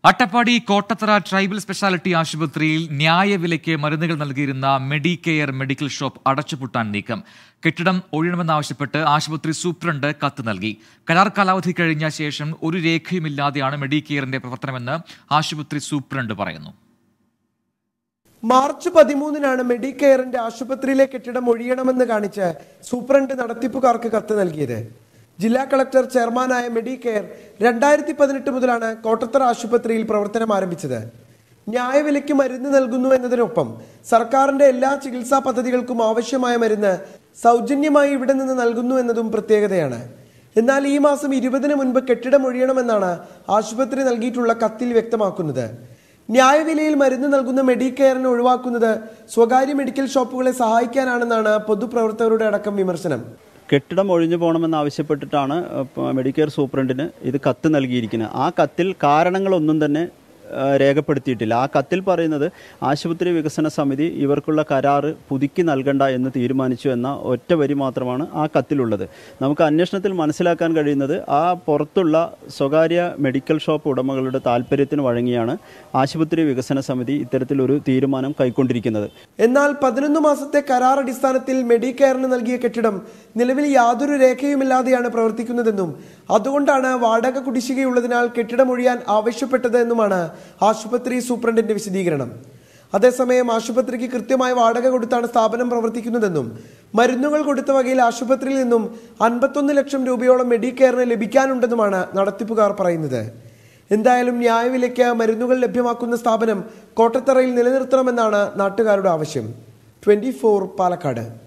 Attappadi Kottathara tribal speciality ആശുപത്രിയിൽ ന്യായവിലയ്ക്ക് മരുന്നുകൾ നൽകിയിരുന്ന മെഡികെയർ മെഡിക്കൽ ഷോപ്പ് അടച്ചുപൂട്ടാൻ നീക്കം കെട്ടിടം ഒഴിയണമെന്നാവശ്യപ്പെട്ട് ആശുപത്രി സൂപ്രണ്ട് കത്ത് നൽകി കരാർ കാലാവധി കഴിഞ്ഞ ശേഷം ഒരു രേഖയുമില്ലാതെയാണ് മെഡികെയറിന്റെ പ്രവർത്തനമെന്ന് ആശുപത്രി സൂപ്രണ്ട് പറയുന്നു മാർച്ച് പതിമൂന്നിനാണ് മെഡികെയറിന്റെ ആശുപത്രിയിലെ കെട്ടിടം ഒഴിയണമെന്ന് കാണിച്ച് സൂപ്രണ്ട് നടത്തിപ്പുകാർക്ക് കത്ത് നൽകിയത് ജില്ലാ കളക്ടർ ചെയർമാനായ മെഡികെയർ രണ്ടായിരത്തി പതിനെട്ട് മുതലാണ് കോട്ടത്തറ ആശുപത്രിയിൽ പ്രവർത്തനം ആരംഭിച്ചത് ന്യായവിലയ്ക്ക് മരുന്ന് നൽകുന്നു എന്നതിനൊപ്പം സർക്കാരിന്റെ എല്ലാ ചികിത്സാ പദ്ധതികൾക്കും ആവശ്യമായ മരുന്ന് സൗജന്യമായി ഇവിടെ നിന്ന് നൽകുന്നു എന്നതും പ്രത്യേകതയാണ് എന്നാൽ ഈ മാസം ഇരുപതിന് മുൻപ് കെട്ടിടം ഒഴിയണമെന്നാണ് ആശുപത്രി നൽകിയിട്ടുള്ള കത്തിൽ വ്യക്തമാക്കുന്നത് ന്യായവിലയിൽ മരുന്ന് നൽകുന്ന മെഡിക്കെയറിനെ ഒഴിവാക്കുന്നത് സ്വകാര്യ മെഡിക്കൽ ഷോപ്പുകളെ സഹായിക്കാനാണെന്നാണ് പൊതുപ്രവർത്തകരുടെ അടക്കം വിമർശനം കെട്ടിടം ഒഴിഞ്ഞു പോകണമെന്ന് ആവശ്യപ്പെട്ടിട്ടാണ് ഇപ്പ മെഡിക്കെയർ സൂപ്രണ്ടിന് ഇത് കത്ത് നൽകിയിരിക്കുന്നത് ആ കത്തിൽ കാരണങ്ങളൊന്നും തന്നെ ആ, രേഖപ്പെടുത്തിയിട്ടില്ല ആ കത്തിൽ പറയുന്നത് ആശുപത്രി വികസന സമിതി ഇവർക്കുള്ള കരാറ് പുതുക്കി നൽകണ്ട എന്ന് തീരുമാനിച്ചു എന്ന ഒറ്റ വരി മാത്രമാണ് ആ കത്തിലുള്ളത് നമുക്ക് അന്വേഷണത്തിൽ മനസ്സിലാക്കാൻ കഴിയുന്നത് ആ പുറത്തുള്ള സ്വകാര്യ മെഡിക്കൽ ഷോപ്പ് ഉടമകളുടെ താല്പര്യത്തിന് വഴങ്ങിയാണ് ആശുപത്രി വികസന സമിതി ഇത്തരത്തിലൊരു തീരുമാനം കൈക്കൊണ്ടിരിക്കുന്നത് എന്നാൽ പതിനൊന്ന് മാസത്തെ കരാർ അടിസ്ഥാനത്തിൽ മെഡിക്കെയറിന് നൽകിയ കെട്ടിടം നിലവിൽ യാതൊരു രേഖയുമില്ലാതെയാണ് പ്രവർത്തിക്കുന്നതെന്നും അതുകൊണ്ടാണ് വാടക കുടിശ്ശികയുള്ളതിനാൽ കെട്ടിടം ഒഴിയാൻ ആവശ്യപ്പെട്ടത് എന്നുമാണ് ആശുപത്രി സൂപ്രണ്ടിന്റെ വിശദീകരണം അതേസമയം ആശുപത്രിക്ക് കൃത്യമായ വാടക കൊടുത്താണ് സ്ഥാപനം പ്രവർത്തിക്കുന്നതെന്നും മരുന്നുകൾ കൊടുത്ത വകയിൽ ആശുപത്രിയിൽ നിന്നും അൻപത്തൊന്ന് ലക്ഷം രൂപയോളം മെഡിക്കെയറിന് ലഭിക്കാനുണ്ടെന്നുമാണ് നടത്തിപ്പുകാർ പറയുന്നത് എന്തായാലും ന്യായവിലയ്ക്ക് മരുന്നുകൾ ലഭ്യമാക്കുന്ന സ്ഥാപനം കോട്ടത്തറയിൽ നിലനിർത്തണമെന്നാണ് നാട്ടുകാരുടെ ആവശ്യം ട്വന്റി പാലക്കാട്